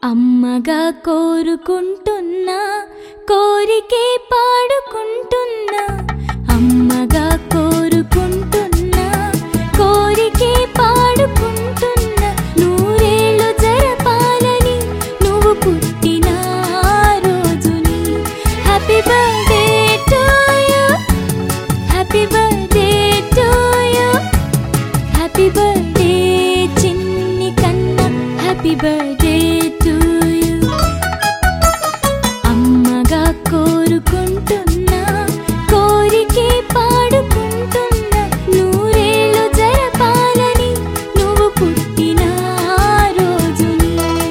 అమ్మగా కోరుకుంటున్నా కోరికే పాడుకుంటున్నా అమ్మగా కోరుకుంటున్నా కోరికే పాడుకుంటున్నా నూరేళ్ళు జరపాలని నువ్వు పుట్టిన ఆ రోజుని happy birthday to you happy birthday to you happy birthday చిన్ని కన్నా హ్యాపీ బర్త్డే టు యు అమ్మగా కోరుకుంటున్నా కోరికే పాడుకుంటున్నా నూరేళ్ళు జరపాలని నువ్వు పుట్టిన ఆ రోజుని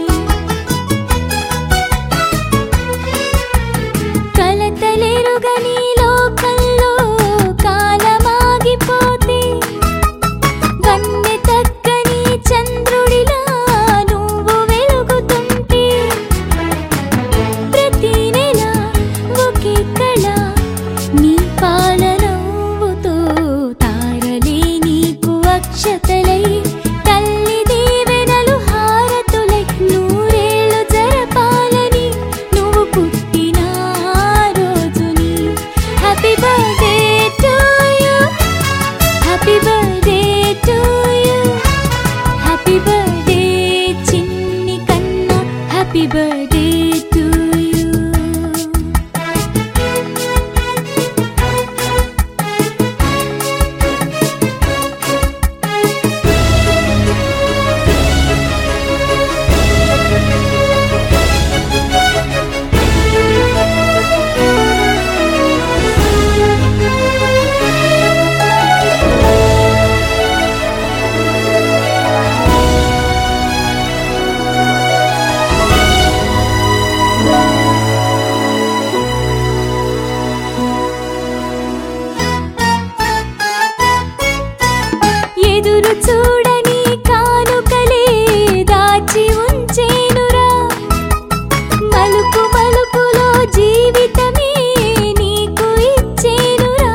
కలతలేరుగని లోకంలో కాలమాగిపోతే వన్నె తక్కని చంద్రుడిలా నువ్వు వెలుగుతుంటే ప్రతి నెల ఒకే కళ నీ పాలనవ్వుతో తారలే నీకు అక్షతలై తల్లి దీవెనలు హారతులై నూరేళ్ళు జరపాలని నువ్వు పుట్టిన ఆ రోజుని happy birthday to you happy birthday to you happy birthday చిన్ని కన్నా హ్యాపీ బర్త్డే టు యు ఎదురు చూడని కానుకలే దాచి ఉంచేనురా మలుపు మలుపులో జీవితమే నీకు ఇచ్చేనురా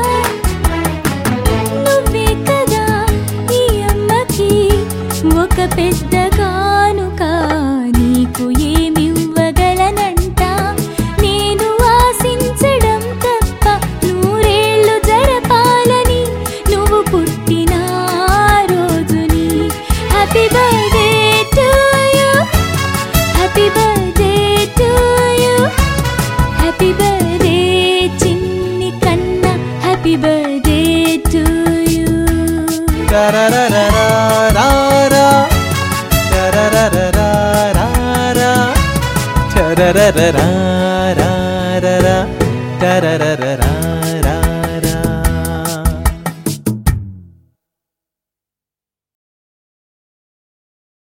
నువ్వే కదా ఈ అమ్మకి ఒక పెద్ద కానుక నీకు ఏమివ్వగలనంట నేను ఆశించడం తప్ప నూరేళ్ళు జరపాలని నువ్వు పుట్టిన ఆ రోజుని happy birthday to you happy birthday to you happy birthday చిన్ని కన్నా happy birthday to you Tararararara. Tararararara. Tararararara. Tararararara.